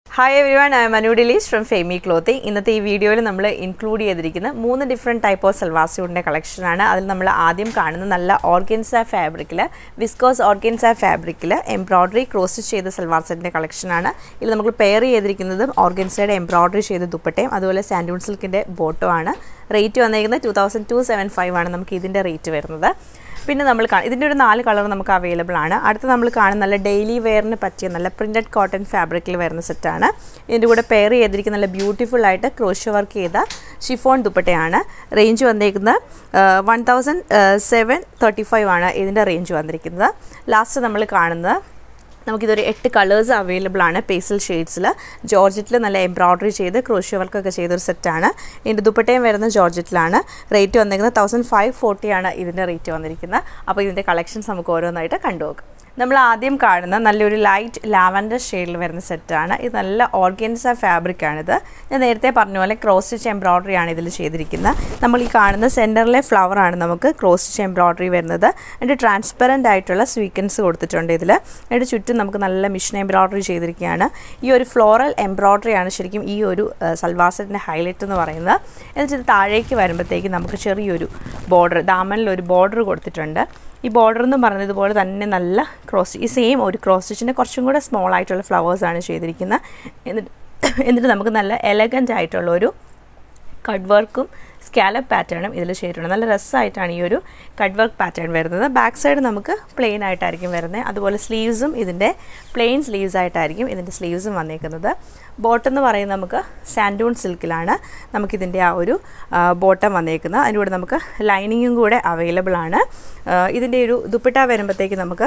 hi everyone I Manu ഡിലീസ് from Femi clothing ഇന്നത്തെ ഈ വീഡിയോയിൽ നമ്മൾ ഇൻക്ലൂഡ് ചെയ്തിരിക്കുന്ന മൂന്ന് ഡിഫറെൻറ്റ് ടൈപ്പ് ഓഫ് സൽവാസിയുടെ കളക്ഷനാണ് അതിൽ നമ്മൾ ആദ്യം കാണുന്ന നല്ല ഓർഗൻസ ഫാബ്രിക്കിൽ വിസ്കോസ് ഓർഗൻസ ഫാബ്രിക്കിൽ എംബ്രോയ്ഡറി ക്രോസ് ചെയ്ത സൽവാർ സെറ്റിൻ്റെ കളക്ഷനാണ് ഇതിൽ നമുക്ക് പെയർ ചെയ്തിരിക്കുന്നതും ഓർഗൻസയുടെ എംബ്രോയ്ഡറി ചെയ്ത ദുപ്പട്ടയും അതുപോലെ സാൻഡൂൺ സിൽക്കിൻ്റെ ബോട്ടോ ആണ് റേറ്റ് വന്നിരിക്കുന്നത് two thousand two seven five ആണ് നമുക്ക് ഇതിൻ്റെ റേറ്റ് വരുന്നത് പിന്നെ നമ്മൾ കാണും ഇതിൻ്റെ ഒരു നാല് കളർ നമുക്ക് അവൈലബിൾ ആണ് അടുത്ത് നമ്മൾ കാണുന്ന നല്ല ഡെയിലി വെയറിന് പറ്റിയ നല്ല പ്രിൻറ്റഡ് കോട്ടൺ ഫാബ്രിക്കിൽ വരുന്ന സെറ്റാണ് ഇതിൻ്റെ കൂടെ പെയർ ചെയ്തിരിക്കുന്ന നല്ല ബ്യൂട്ടിഫുൾ ആയിട്ട് ക്രോഷ്യ വർക്ക് ചെയ്ത ഷിഫോൺ ദുപ്പട്ടയാണ് റേഞ്ച് വന്നിരിക്കുന്നത് one thousand seven thirty five ആണ് ഇതിൻ്റെ റേഞ്ച് വന്നിരിക്കുന്നത് ലാസ്റ്റ് നമ്മൾ കാണുന്നത് നമുക്കിതൊരു എട്ട് കളേഴ്സ് അവൈലബിൾ ആണ് പേസൽ ഷെയ്ഡ്സിൽ ജോർജറ്റിൽ നല്ല എംബ്രോയ്ഡറി ചെയ്ത് ക്രോഷ്യ വർക്കൊക്കെ ചെയ്തൊരു സെറ്റാണ് ഇതിൻ്റെ ദുപ്പട്ടയും വരുന്ന ജോർജറ്റിലാണ് റേറ്റ് വന്നിരിക്കുന്നത് തൗസൻഡ് ഫൈവ് ഫോർട്ടിയാണ് ഇതിൻ്റെ റേറ്റ് വന്നിരിക്കുന്നത് അപ്പോൾ ഇതിൻ്റെ കളക്ഷൻസ് നമുക്ക് ഓരോന്നായിട്ട് കണ്ടുപോകാം നമ്മൾ ആദ്യം കാണുന്ന നല്ലൊരു ലൈറ്റ് ലാവൻഡർ ഷെയ്ഡിൽ വരുന്ന സെറ്റാണ് ഇത് നല്ല ഓർഗൻസ ഫാബ്രിക്കാണിത് ഞാൻ നേരത്തെ പറഞ്ഞ പോലെ ക്രോസ് സ്റ്റിച്ച് എംബ്രോയ്ഡറി ആണ് ഇതിൽ ചെയ്തിരിക്കുന്നത് നമ്മൾ ഈ കാണുന്ന സെൻറ്ററിലെ ഫ്ലവറാണ് നമുക്ക് ക്രോസ് സ്റ്റിച്ച് എംബ്രോയ്ഡറി വരുന്നത് അതിൻ്റെ ട്രാൻസ്പെറൻ്റ് ആയിട്ടുള്ള സ്വീക്കൻസ് കൊടുത്തിട്ടുണ്ട് ഇതിൽ അതിൻ്റെ ചുറ്റും നമുക്ക് നല്ല മിഷൻ എംബ്രോയ്ഡറി ചെയ്തിരിക്കുകയാണ് ഈ ഒരു ഫ്ലോറൽ എംബ്രോയ്ഡറി ആണ് ശരിക്കും ഈ ഒരു സൽവാർ സെറ്റിൻ്റെ ഹൈലൈറ്റ് എന്ന് പറയുന്നത് എന്നിട്ട് ഇത് താഴേക്ക് വരുമ്പോഴത്തേക്ക് നമുക്ക് ചെറിയൊരു ബോർഡർ ദാമനിൽ ഒരു ബോർഡർ കൊടുത്തിട്ടുണ്ട് ഈ ബോർഡർ എന്ന് പറഞ്ഞതുപോലെ തന്നെ നല്ല ക്രോസ് ഈ സെയിം ഒരു ക്രോസ് സ്റ്റിച്ചിൻ്റെ കുറച്ചും കൂടെ സ്മോൾ ആയിട്ടുള്ള ഫ്ലവേഴ്സാണ് ചെയ്തിരിക്കുന്നത് എന്നിട്ട് എന്നിട്ട് നമുക്ക് നല്ല എലഗൻ്റ് ആയിട്ടുള്ള ഒരു കട്ട് വർക്കും സ്കാലപ്പ് പാറ്റേണും ഇതിൽ ചെയ്തിട്ടുണ്ട് നല്ല രസമായിട്ടാണ് ഈ ഒരു കട്ട് വർക്ക് പാറ്റേൺ വരുന്നത് ബാക്ക് സൈഡ് നമുക്ക് പ്ലെയിൻ ആയിട്ടായിരിക്കും വരുന്നത് അതുപോലെ സ്ലീവ്സും ഇതിൻ്റെ പ്ലെയിൻ സ്ലീവ്സ് ആയിട്ടായിരിക്കും ഇതിൻ്റെ സ്ലീവ്സും വന്നേക്കുന്നത് ബോട്ടം എന്ന് പറയുന്നത് നമുക്ക് സാൻഡൂൺ സിൽക്കിലാണ് നമുക്കിതിൻ്റെ ആ ഒരു ബോട്ടം വന്നേക്കുന്നത് അതിൻ്റെ കൂടെ നമുക്ക് ലൈനിങ്ങും കൂടെ അവൈലബിൾ ആണ് ഇതിൻ്റെ ഒരു ദുപ്പട്ട വരുമ്പോഴത്തേക്ക് നമുക്ക്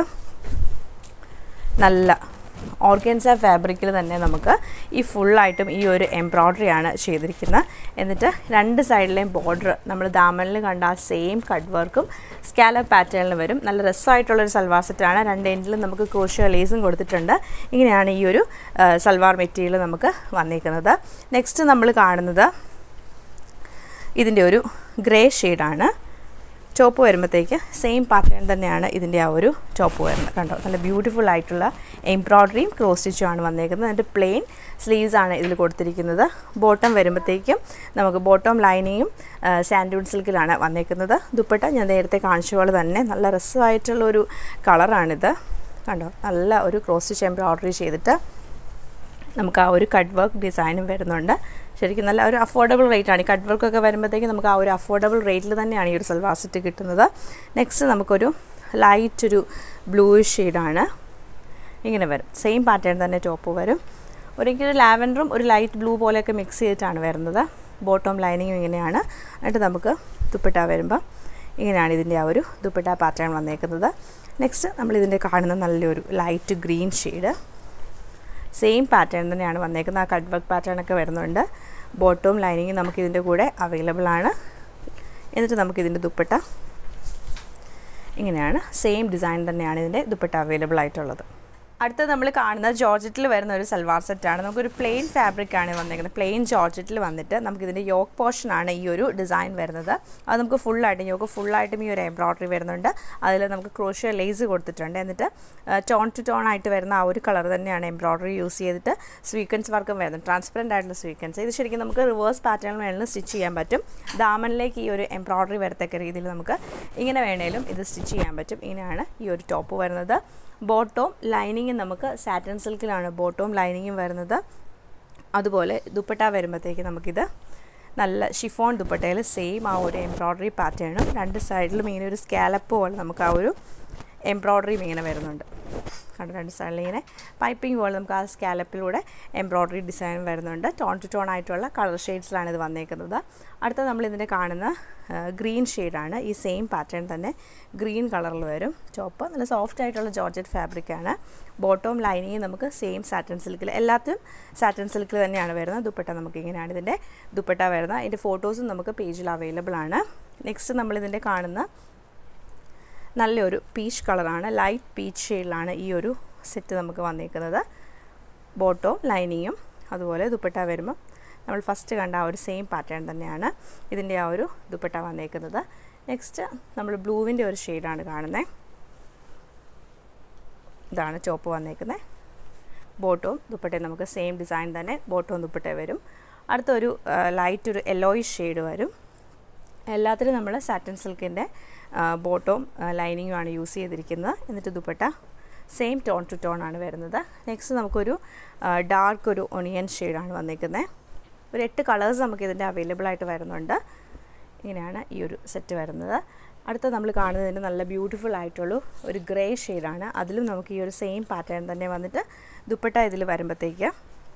നല്ല ഓർഗൻസ ഫാബ്രിക്കിൽ തന്നെ നമുക്ക് ഈ ഫുള്ളായിട്ടും ഈ ഒരു എംബ്രോയ്ഡറി ആണ് ചെയ്തിരിക്കുന്നത് എന്നിട്ട് രണ്ട് സൈഡിലെയും ബോർഡർ നമ്മൾ ദാമനിൽ കണ്ട ആ സെയിം കട്ട് വർക്കും സ്കാലപ്പ് പാറ്റേണിൽ വരും നല്ല രസമായിട്ടുള്ളൊരു സൽവാർ സെറ്റാണ് രണ്ട് എൻഡിലും നമുക്ക് ക്രോഷ്യ ലേസും കൊടുത്തിട്ടുണ്ട് ഇങ്ങനെയാണ് ഈ ഒരു സൽവാർ മെറ്റീരിയൽ നമുക്ക് വന്നിരിക്കുന്നത് നെക്സ്റ്റ് നമ്മൾ കാണുന്നത് ഇതിൻ്റെ ഒരു ഗ്രേ ഷെയ്ഡാണ് ചോപ്പ് വരുമ്പോഴത്തേക്ക് സെയിം പാറ്റേൺ തന്നെയാണ് ഇതിൻ്റെ ആ ഒരു ചോപ്പ് വരുന്നത് കണ്ടോ നല്ല ബ്യൂട്ടിഫുൾ ആയിട്ടുള്ള എംബ്രോയ്ഡറിയും ക്രോസ് സ്റ്റിച്ചും ആണ് വന്നേക്കുന്നത് അതിൻ്റെ പ്ലെയിൻ സ്ലീവ്സ് ആണ് ഇതിൽ കൊടുത്തിരിക്കുന്നത് ബോട്ടം വരുമ്പോഴത്തേക്കും നമുക്ക് ബോട്ടം ലൈനിങ്ങും സാൻഡൂൺ സിൽക്കിലാണ് വന്നേക്കുന്നത് ദുപ്പട്ട ഞാൻ നേരത്തെ കാണിച്ച പോലെ തന്നെ നല്ല രസമായിട്ടുള്ളൊരു കളറാണിത് കണ്ടോ നല്ല ഒരു ക്രോസ് സ്റ്റിച്ച് എംബ്രോയ്ഡറി ചെയ്തിട്ട് നമുക്ക് ആ ഒരു കട്ട് വർക്ക് ഡിസൈനും വരുന്നുണ്ട് ശരിക്കും നല്ല ഒരു അഫോർഡബിൾ റേറ്റ് ആണ് ഈ കട്ട് വർക്കൊക്കെ വരുമ്പോഴത്തേക്ക് നമുക്ക് ആ ഒരു അഫോർഡബിൾ റേറ്റിൽ തന്നെയാണ് ഈ ഒരു സൽവാർ സെറ്റ് കിട്ടുന്നത് നെക്സ്റ്റ് നമുക്കൊരു ലൈറ്റ് ഒരു ബ്ലൂ ഷെയ്ഡാണ് ഇങ്ങനെ വരും സെയിം പാറ്റേൺ തന്നെ ടോപ്പ് വരും ഒരിക്കലും ലാവൻഡറും ഒരു ലൈറ്റ് ബ്ലൂ പോലെയൊക്കെ മിക്സ് ചെയ്തിട്ടാണ് വരുന്നത് ബോട്ടം ലൈനിങ്ങും ഇങ്ങനെയാണ് എന്നിട്ട് നമുക്ക് ദുപ്പട്ട വരുമ്പോൾ ഇങ്ങനെയാണ് ഇതിൻ്റെ ആ ഒരു ദുപ്പട്ട പാറ്റേൺ വന്നേക്കുന്നത് നെക്സ്റ്റ് നമ്മൾ ഇതിൻ്റെ കാണുന്ന നല്ലൊരു light green shade same pattern തന്നെയാണ് വന്നേക്കുന്നത് ആ കട്ട് വർക്ക് പാറ്റേൺ ഒക്കെ വരുന്നുണ്ട് ബോട്ടവും ലൈനിങ്ങും നമുക്ക് ഇതിൻ്റെ കൂടെ അവൈലബിൾ ആണ് എന്നിട്ട് നമുക്ക് ഇതിൻ്റെ ദുപ്പട്ട ഇങ്ങനെയാണ് സെയിം ഡിസൈൻ തന്നെയാണ് ഇതിൻ്റെ ദുപ്പട്ട അവൈലബിൾ ആയിട്ടുള്ളത് അടുത്തത് നമ്മൾ കാണുന്ന ജോർജറ്റിൽ വരുന്ന ഒരു സൽവാർ സെറ്റാണ് നമുക്കൊരു പ്ലെയിൻ ഫാബ്രിക് ആണ് വന്നിരിക്കുന്നത് പ്ലെയിൻ ജോർജറ്റിൽ വന്നിട്ട് നമുക്കിതിൻ്റെ യോക്ക് പോർഷനാണ് ഈ ഒരു ഡിസൈൻ വരുന്നത് അത് നമുക്ക് ഫുള്ളായിട്ടും യോക്ക് ഫുള്ളായിട്ടും ഈ ഒരു എംബ്രോയ്ഡറി വരുന്നുണ്ട് അതിൽ നമുക്ക് ക്രോഷ്യ ലേസ് കൊടുത്തിട്ടുണ്ട് എന്നിട്ട് ടോൺ ടു ടോൺ ആയിട്ട് വരുന്ന ആ ഒരു കളർ തന്നെയാണ് എംബ്രോയ്ഡറി യൂസ് ചെയ്തിട്ട് സ്വീക്വൻസ് വർക്കും വരുന്നത് ട്രാൻസ്പെറൻ്റ് ആയിട്ടുള്ള സ്വീക്വൻസ് ഇത് ശരിക്കും നമുക്ക് റിവേഴ്സ് പാറ്റേൺ വേണമെങ്കിലും സ്റ്റിച്ച് ചെയ്യാൻ പറ്റും ദാമനിലേക്ക് ഈ ഒരു എംബ്രോയ്ഡറി വരത്തക്ക രീതിയിൽ നമുക്ക് ഇങ്ങനെ വേണേലും ഇത് സ്റ്റിച്ച് ചെയ്യാൻ പറ്റും ഇങ്ങനെയാണ് ഈ ഒരു ടോപ്പ് വരുന്നത് ബോട്ടവും ലൈനിങ്ങും നമുക്ക് സാറ്റൻ സിൽക്കിലാണ് ബോട്ടവും ലൈനിങ്ങും വരുന്നത് അതുപോലെ ദുപ്പട്ട വരുമ്പോഴത്തേക്ക് നമുക്കിത് നല്ല ഷിഫോൺ ദുപ്പട്ടയിൽ സെയിം ആ ഒരു എംബ്രോയ്ഡറി പാറ്റേണും രണ്ട് സൈഡിലും ഇങ്ങനെ ഒരു സ്കാലപ്പ് പോലെ നമുക്ക് ആ ഒരു എംബ്രോയ്ഡറിയും ഇങ്ങനെ വരുന്നുണ്ട് കണ്ടു രണ്ട് സൈഡിൽ ഇങ്ങനെ പൈപ്പിംഗ് പോലെ നമുക്ക് ആ സ്കാലപ്പിലൂടെ എംബ്രോയ്ഡറി ഡിസൈൻ വരുന്നുണ്ട് ടോൺ ടു ടോൺ ആയിട്ടുള്ള കളർ ഷെയ്ഡ്സിലാണ് ഇത് വന്നേക്കുന്നത് അടുത്ത നമ്മൾ ഇതിൻ്റെ കാണുന്ന ഗ്രീൻ ഷെയ്ഡാണ് ഈ സെയിം പാറ്റേൺ തന്നെ ഗ്രീൻ കളറിൽ വരും ചോപ്പ് നല്ല സോഫ്റ്റ് ആയിട്ടുള്ള ജോർജറ്റ് ഫാബ്രിക്കാണ് ബോട്ടവും ലൈനിങ്ങും നമുക്ക് സെയിം സാറ്റൻ സിൽക്കിൽ എല്ലാത്തും സാറ്റൻ സിൽക്കിൽ തന്നെയാണ് വരുന്നത് ദുപ്പട്ട നമുക്ക് ഇങ്ങനെയാണ് ഇതിൻ്റെ ദുപ്പട്ട വരുന്നത് അതിൻ്റെ ഫോട്ടോസും നമുക്ക് പേജിൽ അവൈലബിൾ ആണ് നെക്സ്റ്റ് നമ്മളിതിൻ്റെ കാണുന്ന നല്ലൊരു പീച്ച് കളറാണ് ലൈറ്റ് പീച്ച് ഷെയ്ഡിലാണ് ഈ ഒരു സെറ്റ് നമുക്ക് വന്നിരിക്കുന്നത് ബോട്ടവും ലൈനിങ്ങും അതുപോലെ ദുപ്പട്ട വരുമ്പോൾ നമ്മൾ ഫസ്റ്റ് കണ്ട ആ ഒരു സെയിം പാറ്റേൺ തന്നെയാണ് ഇതിൻ്റെ ആ ഒരു ദുപ്പട്ട വന്നേക്കുന്നത് നെക്സ്റ്റ് നമ്മൾ ബ്ലൂവിൻ്റെ ഒരു ഷെയ്ഡാണ് കാണുന്നത് ഇതാണ് ചോപ്പ് വന്നേക്കുന്നത് ബോട്ടവും ദുപ്പട്ടയും നമുക്ക് സെയിം ഡിസൈൻ തന്നെ ബോട്ടവും ദുപ്പട്ട വരും അടുത്തൊരു ലൈറ്റ് ഒരു യെല്ലോയിഷ് ഷെയ്ഡ് വരും എല്ലാത്തിലും നമ്മൾ സാറ്റൻ സിൽക്കിൻ്റെ ബോട്ടവും ലൈനിങ്ങും ആണ് യൂസ് ചെയ്തിരിക്കുന്നത് എന്നിട്ട് dupatta same tone to tone ആണ് വരുന്നത് നെക്സ്റ്റ് നമുക്കൊരു ഡാർക്ക് ഒരു ഒണിയൻ ഷെയ്ഡാണ് വന്നിരിക്കുന്നത് ഒരു എട്ട് കളേഴ്സ് നമുക്ക് ഇതിൻ്റെ അവൈലബിൾ ആയിട്ട് വരുന്നുണ്ട് ഇങ്ങനെയാണ് ഈ ഒരു സെറ്റ് വരുന്നത് അടുത്ത നമ്മൾ കാണുന്നതിന് നല്ല ബ്യൂട്ടിഫുൾ ആയിട്ടുള്ള ഒരു ഗ്രേ ഷെയ്ഡാണ് അതിലും നമുക്ക് ഈ ഒരു സെയിം പാറ്റേൺ തന്നെ വന്നിട്ട് ദുപ്പട്ട ഇതിൽ വരുമ്പോഴത്തേക്ക്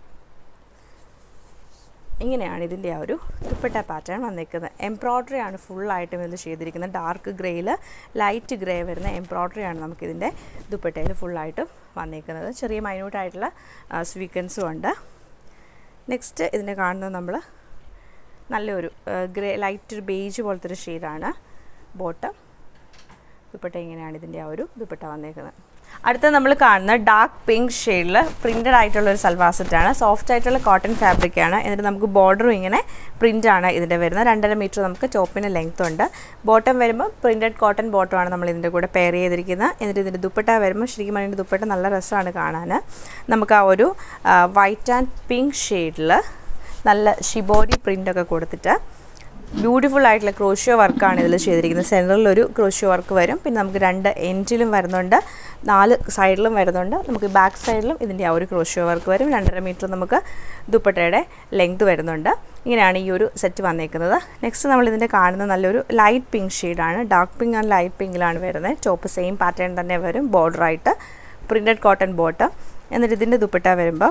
ഇങ്ങനെയാണ് ഇതിൻ്റെ ആ ഒരു ദുപ്പട്ട പാറ്റേൺ വന്നിരിക്കുന്നത് എംബ്രോയ്ഡറി ആണ് ഫുള്ളായിട്ടും ഇത് ചെയ്തിരിക്കുന്നത് ഡാർക്ക് ഗ്രേയിൽ ലൈറ്റ് ഗ്രേ വരുന്ന എംബ്രോയ്ഡറി ആണ് നമുക്കിതിൻ്റെ ദുപ്പട്ടയിൽ ഫുള്ളായിട്ടും വന്നിരിക്കുന്നത് ചെറിയ മൈന്യൂട്ടായിട്ടുള്ള സ്വീക്വൻസും ഉണ്ട് നെക്സ്റ്റ് ഇതിനെ കാണുന്നത് നമ്മൾ നല്ലൊരു ഗ്രേ ലൈറ്റ് ഒരു ബേജ് പോലത്തെ ഒരു ഷെയ്ഡാണ് ബോട്ടം ദുപ്പട്ട ഇങ്ങനെയാണ് ഇതിൻ്റെ ആ ഒരു ദുപ്പട്ട വന്നേക്കുന്നത് അടുത്ത നമ്മൾ കാണുന്ന ഡാർക്ക് പിങ്ക് ഷെയ്ഡിൽ പ്രിൻറ്റഡ് ആയിട്ടുള്ള ഒരു സൽവാർ സെറ്റാണ് സോഫ്റ്റ് ആയിട്ടുള്ള കോട്ടൺ ഫാബ്രിക്കാണ് എന്നിട്ട് നമുക്ക് ബോർഡറും ഇങ്ങനെ പ്രിൻ്റ് ആണ് ഇതിൻ്റെ വരുന്നത് രണ്ടര മീറ്റർ നമുക്ക് ടോപ്പിന് ലെങ്ത് ഉണ്ട് ബോട്ടം വരുമ്പോൾ പ്രിൻറ്റഡ് കോട്ടൺ ബോട്ടമാണ് നമ്മൾ ഇതിൻ്റെ കൂടെ പെയർ ചെയ്തിരിക്കുന്നത് എന്നിട്ട് ഇതിൻ്റെ ദുപ്പട്ട വരുമ്പോൾ ശരിക്കും അതിൻ്റെ ദുപ്പട്ട നല്ല രസമാണ് കാണാൻ നമുക്ക് ആ ഒരു വൈറ്റ് ആൻഡ് പിങ്ക് ഷെയ്ഡിൽ നല്ല ഷിബോരി പ്രിൻ്റൊക്കെ കൊടുത്തിട്ട് ബ്യൂട്ടിഫുൾ ആയിട്ടുള്ള ക്രോഷ്യോ വർക്കാണ് ഇതിൽ ചെയ്തിരിക്കുന്നത് സെൻറ്ററിൽ ഒരു ക്രോഷ്യോ വർക്ക് വരും പിന്നെ നമുക്ക് രണ്ട് എൻഡിലും വരുന്നുണ്ട് നാല് സൈഡിലും വരുന്നുണ്ട് നമുക്ക് ബാക്ക് സൈഡിലും ഇതിൻ്റെ ആ ഒരു ക്രോഷ്യോ വർക്ക് വരും രണ്ടര മീറ്റർ നമുക്ക് ദുപ്പട്ടയുടെ ലെങ്ത് വരുന്നുണ്ട് ഇങ്ങനെയാണ് ഈ ഒരു സെറ്റ് വന്നേക്കുന്നത് നെക്സ്റ്റ് നമ്മൾ ഇതിൻ്റെ കാണുന്ന നല്ലൊരു ലൈറ്റ് പിങ്ക് ഷെയ്ഡാണ് ഡാർക്ക് പിങ്ക് ആൻഡ് ലൈറ്റ് പിങ്കിലാണ് വരുന്നത് ടോപ്പ് സെയിം പാറ്റേൺ തന്നെ വരും ബോർഡറായിട്ട് പ്രിൻറ്റഡ് കോട്ടൺ ബോട്ടം എന്നിട്ട് ഇതിൻ്റെ ദുപ്പട്ട വരുമ്പോൾ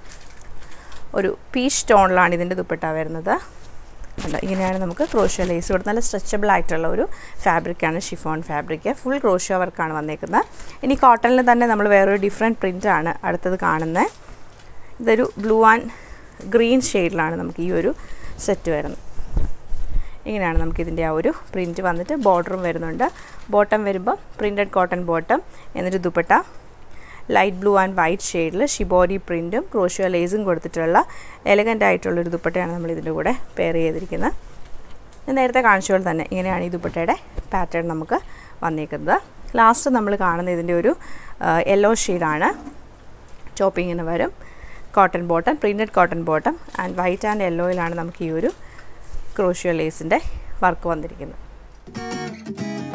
ഒരു പീച്ച് ടോണിലാണ് ഇതിൻ്റെ ദുപ്പട്ട വരുന്നത് അല്ല ഇങ്ങനെയാണ് നമുക്ക് ക്രോഷ്യ ലേസ് കൊടുത്ത് നല്ല സ്ട്രെച്ചബിൾ ആയിട്ടുള്ള ഒരു ഫാബ്രിക്കാണ് ഷിഫോൺ ഫാബ്രിക് ഫുൾ ക്രോഷ്യ വർക്കാണ് വന്നേക്കുന്നത് ഇനി കോട്ടണിൽ തന്നെ നമ്മൾ വേറൊരു ഡിഫറെൻറ്റ് പ്രിൻ്റാണ് അടുത്തത് കാണുന്നത് ഇതൊരു ബ്ലൂ ആൻഡ് ഗ്രീൻ ഷെയ്ഡിലാണ് നമുക്ക് ഈ ഒരു സെറ്റ് വരുന്നത് ഇങ്ങനെയാണ് നമുക്കിതിൻ്റെ ആ ഒരു പ്രിൻറ്റ് വന്നിട്ട് ബോർഡറും വരുന്നുണ്ട് ബോട്ടം വരുമ്പോൾ പ്രിൻറ്റഡ് കോട്ടൺ ബോട്ടം എന്നിട്ട് dupatta light blue and white ഷെയ്ഡിൽ ഷിബോരി പ്രിൻറ്റും ക്രോഷ്യോ ലേസും കൊടുത്തിട്ടുള്ള എലഗൻ്റ് ആയിട്ടുള്ളൊരു ദുപ്പട്ടയാണ് നമ്മൾ ഇതിൻ്റെ കൂടെ പെയർ ചെയ്തിരിക്കുന്നത് ഞാൻ നേരത്തെ കാണിച്ച പോലെ തന്നെ ഇങ്ങനെയാണ് ഈ ദുപ്പട്ടയുടെ പാറ്റേൺ നമുക്ക് വന്നിരിക്കുന്നത് ലാസ്റ്റ് നമ്മൾ കാണുന്ന ഇതിൻ്റെ ഒരു യെല്ലോ ഷെയ്ഡാണ് ചോപ്പിങ്ങിന് വരും cotton bottom printed cotton bottom and white and യെല്ലോയിലാണ് നമുക്ക് ഈ ഒരു ക്രോഷ്യോ ലേസിൻ്റെ വർക്ക് വന്നിരിക്കുന്നത്